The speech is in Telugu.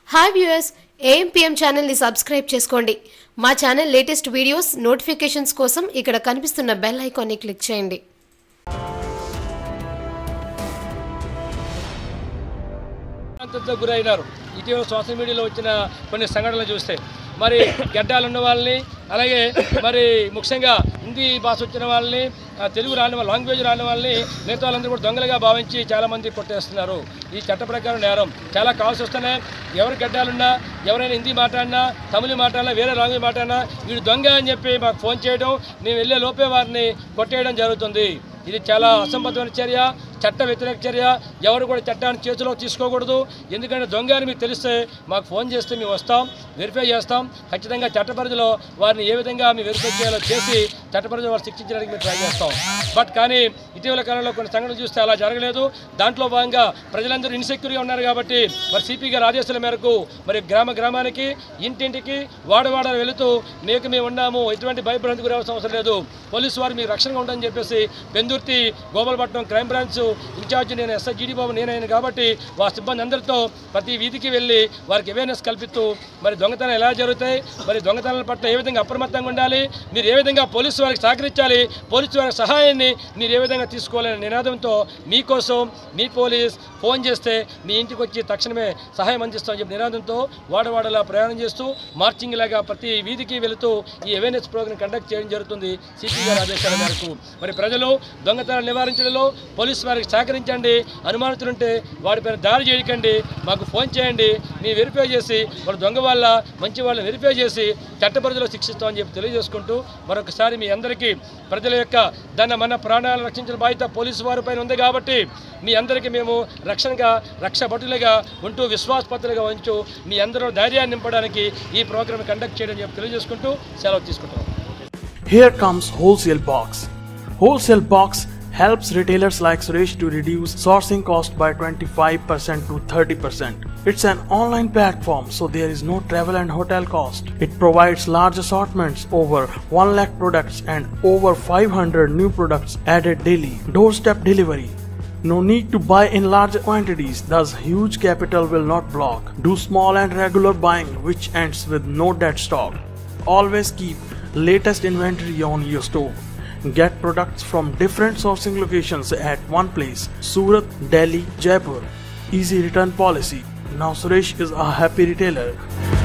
హాయ్ వ్యూయర్స్ ఏఎంపీఎం ఛానల్ని సబ్స్క్రైబ్ చేసుకోండి మా ఛానల్ లేటెస్ట్ వీడియోస్ నోటిఫికేషన్స్ కోసం ఇక్కడ కనిపిస్తున్న బెల్ ఐకాన్ని క్లిక్ చేయండి భ్రాంతితో గురైనారు ఇటీవల సోషల్ మీడియాలో వచ్చిన కొన్ని సంఘటనలు చూస్తే మరి గడ్డాలు ఉన్న వాళ్ళని అలాగే మరి ముఖ్యంగా హిందీ భాష వచ్చిన వాళ్ళని ఆ, తెలుగు రాని వాళ్ళ లాంగ్వేజ్ రాని వాళ్ళని మిగతా వాళ్ళందరూ కూడా దొంగలుగా భావించి చాలామంది కొట్టేస్తున్నారు ఈ చట్ట ప్రకారం నేరం చాలా కాల్స్ వస్తున్నాయి ఎవరి గడ్డాలున్నా ఎవరైనా హిందీ మాట్లాడినా తమిళ మాట్లాడినా వేరే లాంగ్వేజ్ మాట్లాడినా వీడు దొంగ అని చెప్పి మాకు ఫోన్ చేయడం మేము వెళ్ళే లోపే వారిని కొట్టేయడం జరుగుతుంది ఇది చాలా అసంబద్ధమైన చర్య చట్ట వ్యతిరేక చర్య ఎవరు కూడా చట్టాన్ని చేతిలో తీసుకోకూడదు ఎందుకంటే దొంగ అని మీకు తెలిస్తే మాకు ఫోన్ చేస్తే మేము వస్తాం వెరిఫై చేస్తాం ఖచ్చితంగా చట్ట పరిధిలో వారిని ఏ విధంగా మేము వెరిఫై చేయాలో చేసి చట్ట పరిధిలో వారు శిక్షించడానికి మేము ట్రై చేస్తాం బట్ కానీ ఇటీవల కాలంలో కొన్ని సంఘటనలు చూస్తే అలా జరగలేదు దాంట్లో భాగంగా ప్రజలందరూ ఇన్సెక్యూర్గా ఉన్నారు కాబట్టి మరి సిపి గారి ఆదేశాల మేరకు మరి గ్రామ గ్రామానికి ఇంటింటికి వాడవాడ వెళుతూ మీకు మేము ఉన్నాము ఎటువంటి భయభ్రాంతి గురవలసిన అవసరం లేదు పోలీసు వారు మీకు రక్షణగా ఉండని చెప్పేసి Pendurthi Gopalapatnam crime branch in-charge నేను ఎస్ఐ జీడీ బాబు నేనైనా కాబట్టి వా సిబ్బంది అందరితో ప్రతి వీధికి వెళ్ళి వారికి అవేర్నెస్ కల్పిస్తూ మరి దొంగతనాలు ఎలా జరుగుతాయి మరి దొంగతనాల పట్ల ఏ విధంగా అప్రమత్తంగా ఉండాలి మీరు ఏ విధంగా పోలీసు వారికి సహకరించాలి పోలీసు వారి సహాయాన్ని మీరు ఏ విధంగా తీసుకోవాలనే నినాదంతో మీకోసం మీ పోలీస్ ఫోన్ చేస్తే మీ ఇంటికి వచ్చి తక్షణమే సహాయం అందిస్తామని చెప్పి నినాదంతో వాడవాడలా ప్రయాణం చేస్తూ మార్చింగ్ లాగా ప్రతి వీధికి వెళుతూ ఈ అవేర్నెస్ ప్రోగ్రామ్ కండక్ట్ చేయడం జరుగుతుంది సిపి గారి ఆదేశాల మేరకు మరి ప్రజలు దొంగతనాలు నివారించడంలో పోలీసు వారికి సహకరించండి అనుమానితులుంటే వాడిపైన దాడి చేయకండి మాకు ఫోన్ చేయండి మీ వెరిఫై చేసి వాళ్ళ దొంగ వాళ్ళ మంచి వాళ్ళని వెరిఫై చేసి చట్ట పరిధిలో శిక్షిస్తామని చెప్పి తెలియజేసుకుంటూ మరొకసారి మీ అందరికీ ప్రజల యొక్క ధన మన ప్రాణాలను రక్షించిన బాధ్యత పోలీసు వారి పైన ఉంది కాబట్టి మీ అందరికీ మేము రక్షణగా రక్షభటులుగా ఉంటూ విశ్వాసపత్రులుగా ఉంచు మీ అందరూ ధైర్యాన్ని నింపడానికి ఈ ప్రోగ్రామ్ కండక్ట్ చేయడం చెప్పి తెలియజేసుకుంటూ సెలవు తీసుకుంటాం Here comes Wholesale Box. Wholesale Box helps retailers like Suresh to reduce sourcing cost by 25% to 30%. It's an online platform so there is no travel and hotel cost. It provides large assortments over 1 lakh products and over 500 new products added daily. Doorstep delivery. No need to buy in large quantities, thus huge capital will not block. Do small and regular buying which ends with no dead stock. Always keep latest inventory on your store. Get products from different sourcing locations at one place Surat, Delhi, Jaipur. Easy return policy. Now Suresh is a happy retailer.